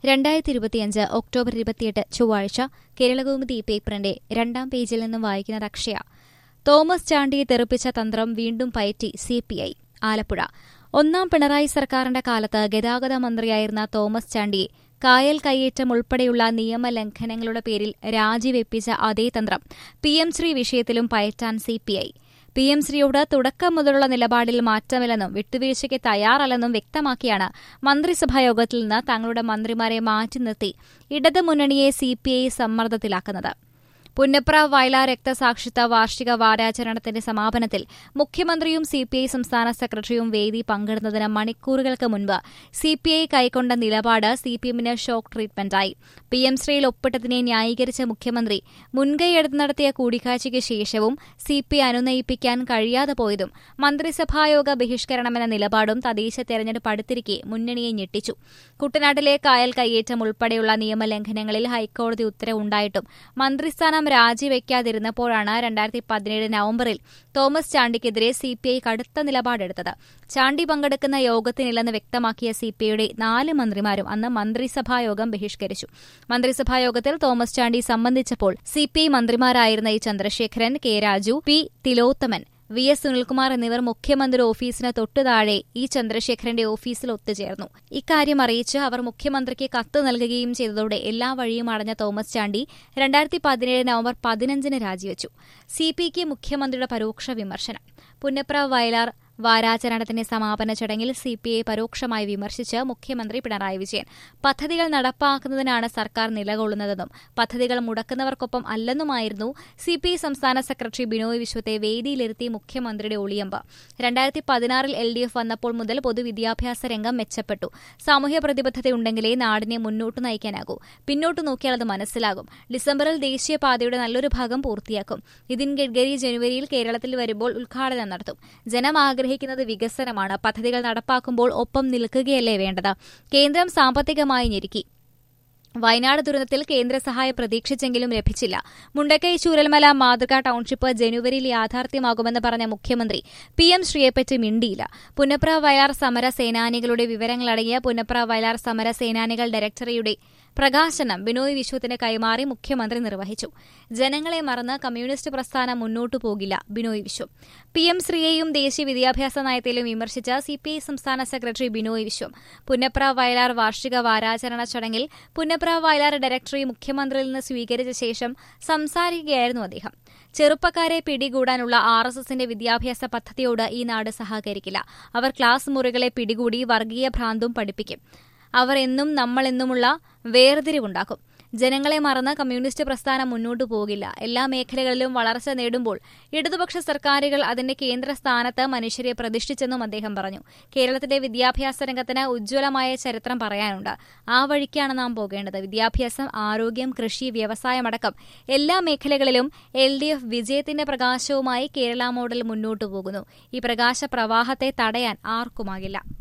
രണ്ടായിരത്തി ഇരുപത്തിയഞ്ച് ഒക്ടോബർ ഇരുപത്തിയെട്ട് ചൊവ്വാഴ്ച കേരളകൗമുദി പേപ്പറിന്റെ രണ്ടാം പേജിൽ നിന്നും വായിക്കുന്നത് അക്ഷയ തോമസ് ചാണ്ടിയെ തെറിപ്പിച്ച തന്ത്രം വീണ്ടും പയറ്റി സിപിഐ ആലപ്പുഴ ഒന്നാം പിണറായി സർക്കാരിന്റെ കാലത്ത് ഗതാഗത മന്ത്രിയായിരുന്ന തോമസ് ചാണ്ടിയെ കായൽ കയ്യേറ്റം ഉൾപ്പെടെയുള്ള നിയമലംഘനങ്ങളുടെ പേരിൽ രാജിവെപ്പിച്ച അതേ തന്ത്രം പി എം ശ്രീ വിഷയത്തിലും പയറ്റാൻ സിപിഐ പി എം ശ്രീയോട് തുടക്കം മുതലുള്ള നിലപാടിൽ മാറ്റമില്ലെന്നും വിട്ടുവീഴ്ചയ്ക്ക് തയ്യാറല്ലെന്നും വ്യക്തമാക്കിയാണ് മന്ത്രിസഭായോഗത്തിൽ നിന്ന് തങ്ങളുടെ മന്ത്രിമാരെ മാറ്റി നിർത്തി ഇടതുമുന്നണിയെ സിപിഐ സമ്മർദ്ദത്തിലാക്കുന്നത് പുന്നപ്ര വയലാർ രക്തസാക്ഷിത്വ വാർഷിക വാരാചരണത്തിന്റെ സമാപനത്തിൽ മുഖ്യമന്ത്രിയും സിപിഐ സംസ്ഥാന സെക്രട്ടറിയും വേദി പങ്കിടുന്നതിന് മണിക്കൂറുകൾക്ക് മുൻപ് സിപിഐ കൈക്കൊണ്ട നിലപാട് സിപിഎമ്മിന് ഷോക്ക് ട്രീറ്റ്മെന്റായി പി എം ശ്രീയിൽ ഒപ്പിട്ടതിനെ ന്യായീകരിച്ച മുഖ്യമന്ത്രി മുൻകൈയെടുത്ത് നടത്തിയ കൂടിക്കാഴ്ചയ്ക്ക് ശേഷവും സിപിഐ അനുനയിപ്പിക്കാൻ കഴിയാതെ പോയതും മന്ത്രിസഭായോഗ ബഹിഷ്കരണമെന്ന നിലപാടും തദ്ദേശ തെരഞ്ഞെടുപ്പ് അടുത്തിരിക്കെ മുന്നണിയെ ഞെട്ടിച്ചു കുട്ടനാട്ടിലെ കായൽ കയ്യേറ്റം ഉൾപ്പെടെയുള്ള നിയമലംഘനങ്ങളിൽ ഹൈക്കോടതി ഉത്തരവുണ്ടായിട്ടും മന്ത്രിസ്ഥാനം രാജിവെക്കാതിരുന്നപ്പോഴാണ് രണ്ടായിരത്തി പതിനേഴ് നവംബറിൽ തോമസ് ചാണ്ടിക്കെതിരെ സിപിഐ കടുത്ത നിലപാടെടുത്തത് ചാണ്ടി പങ്കെടുക്കുന്ന യോഗത്തിനില്ലെന്ന് വ്യക്തമാക്കിയ സിപിഐയുടെ നാല് മന്ത്രിമാരും അന്ന് മന്ത്രിസഭായോഗം ബഹിഷ്കരിച്ചു മന്ത്രിസഭായോഗത്തിൽ തോമസ് ചാണ്ടി സംബന്ധിച്ചപ്പോൾ സിപിഐ മന്ത്രിമാരായിരുന്ന E Chandrasekharan K Raju P Thilothaman V S Sunilkumar എന്നിവർ മുഖ്യമന്ത്രി ഓഫീസിന് തൊട്ടുതാഴെ ഇ ചന്ദ്രശേഖരന്റെ ഓഫീസിൽ ഒത്തുചേർന്നു ഇക്കാര്യം അറിയിച്ച് അവർ മുഖ്യമന്ത്രിക്ക് കത്ത് നൽകുകയും ചെയ്തതോടെ എല്ലാ വഴിയും അടഞ്ഞ തോമസ് ചാണ്ടി രണ്ടായിരത്തി പതിനേഴ് നവംബർ പതിനഞ്ചിന് രാജിവെച്ചു സിപിക്ക് മുഖ്യമന്ത്രിയുടെ പരോക്ഷ വിമർശനം പുന്നപ്ര വയലാർ വാരാചരണത്തിന്റെ സമാപന ചടങ്ങിൽ സിപിഐ പരോക്ഷമായി വിമർശിച്ച് മുഖ്യമന്ത്രി പിണറായി വിജയൻ പദ്ധതികൾ നടപ്പാക്കുന്നതിനാണ് സർക്കാർ നിലകൊള്ളുന്നതെന്നും പദ്ധതികൾ മുടക്കുന്നവർക്കൊപ്പം അല്ലെന്നുമായിരുന്നു സിപിഐ സംസ്ഥാന സെക്രട്ടറി ബിനോയ് വിശ്വത്തെ വേദിയിലിരുത്തി മുഖ്യമന്ത്രിയുടെ ഒളിയമ്പ് രണ്ടായിരത്തി പതിനാറിൽ എൽ ഡി എഫ് വന്നപ്പോൾ മുതൽ പൊതുവിദ്യാഭ്യാസ രംഗം മെച്ചപ്പെട്ടു സാമൂഹ്യ പ്രതിബദ്ധതയുണ്ടെങ്കിലേ നാടിനെ മുന്നോട്ട് നയിക്കാനാകൂ പിന്നോട്ട് നോക്കിയാൽ അത് മനസ്സിലാകും ഡിസംബറിൽ ദേശീയപാതയുടെ നല്ലൊരു ഭാഗം പൂർത്തിയാക്കും നിതിൻ ഗഡ്കരി ജനുവരിയിൽ കേരളത്തിൽ വരുമ്പോൾ ഉദ്ഘാടനം നടത്തും ജനം ആഗ്രഹിക്കുന്നത് വികസനമാണ് പദ്ധതികൾ നടപ്പാക്കുമ്പോൾ ഒപ്പം നിൽക്കുകയല്ലേ വേണ്ടത് കേന്ദ്രം സാമ്പത്തികമായി ഞെരുക്കി വയനാട് ദുരന്തത്തിൽ കേന്ദ്ര സഹായം പ്രതീക്ഷിച്ചെങ്കിലും ലഭിച്ചില്ല മുണ്ടക്കൈ ചൂരൽമല മാതൃകാ ടൌൺഷിപ്പ് ജനുവരിയിൽ യാഥാർത്ഥ്യമാകുമെന്ന് പറഞ്ഞ മുഖ്യമന്ത്രി പി എം ശ്രീയെപ്പറ്റി മിണ്ടിയില്ല പുന്നപ്ര വയലാർ സമര സേനാനികളുടെ വിവരങ്ങളടങ്ങിയ പുന്നപ്ര വയലാർ സമര സേനാനികൾ ഡയറക്ടറിയുടെ പ്രകാശനം ബിനോയ് വിശ്വത്തിന് കൈമാറി മുഖ്യമന്ത്രി നിർവഹിച്ചു ജനങ്ങളെ മറന്ന് കമ്മ്യൂണിസ്റ്റ് പ്രസ്ഥാനം മുന്നോട്ടു പോകില്ല ബിനോയ് വിശ്വം പി എം ശ്രീയെയും ദേശീയ വിദ്യാഭ്യാസ നയത്തിലും വിമർശിച്ച സിപിഐ സംസ്ഥാന സെക്രട്ടറി ബിനോയ് വിശ്വം പുന്നപ്ര വയലാർ വാർഷിക വാരാചരണ ചടങ്ങിൽ പുന്നപ്ര വയലാർ ഡയറക്ടറി മുഖ്യമന്ത്രിയിൽ നിന്ന് സ്വീകരിച്ച ശേഷം സംസാരിക്കുകയായിരുന്നു അദ്ദേഹം ചെറുപ്പക്കാരെ പിടികൂടാനുള്ള ആർ എസ് എസിന്റെ വിദ്യാഭ്യാസ പദ്ധതിയോട് ഈ നാട് സഹകരിക്കില്ല അവർ ക്ലാസ് മുറികളെ പിടികൂടി വർഗീയ ഭ്രാന്തും പഠിപ്പിക്കും അവർ എന്നും നമ്മളെന്നുമുള്ള വേർതിരിവുണ്ടാക്കും ജനങ്ങളെ മറന്ന് കമ്മ്യൂണിസ്റ്റ് പ്രസ്ഥാനം മുന്നോട്ടു പോകില്ല എല്ലാ മേഖലകളിലും വളർച്ച നേടുമ്പോൾ ഇടതുപക്ഷ സർക്കാരുകൾ അതിന്റെ കേന്ദ്ര സ്ഥാനത്ത് മനുഷ്യരെ പ്രതിഷ്ഠിച്ചെന്നും അദ്ദേഹം പറഞ്ഞു കേരളത്തിലെ വിദ്യാഭ്യാസ രംഗത്തിന് ഉജ്ജ്വലമായ ചരിത്രം പറയാനുണ്ട് ആ വഴിക്കാണ് നാം പോകേണ്ടത് വിദ്യാഭ്യാസം ആരോഗ്യം കൃഷി വ്യവസായമടക്കം എല്ലാ മേഖലകളിലും എൽ ഡി എഫ് വിജയത്തിന്റെ പ്രകാശവുമായി കേരള മോഡൽ മുന്നോട്ടു പോകുന്നു ഈ പ്രകാശ പ്രവാഹത്തെ തടയാൻ ആർക്കുമാകില്ല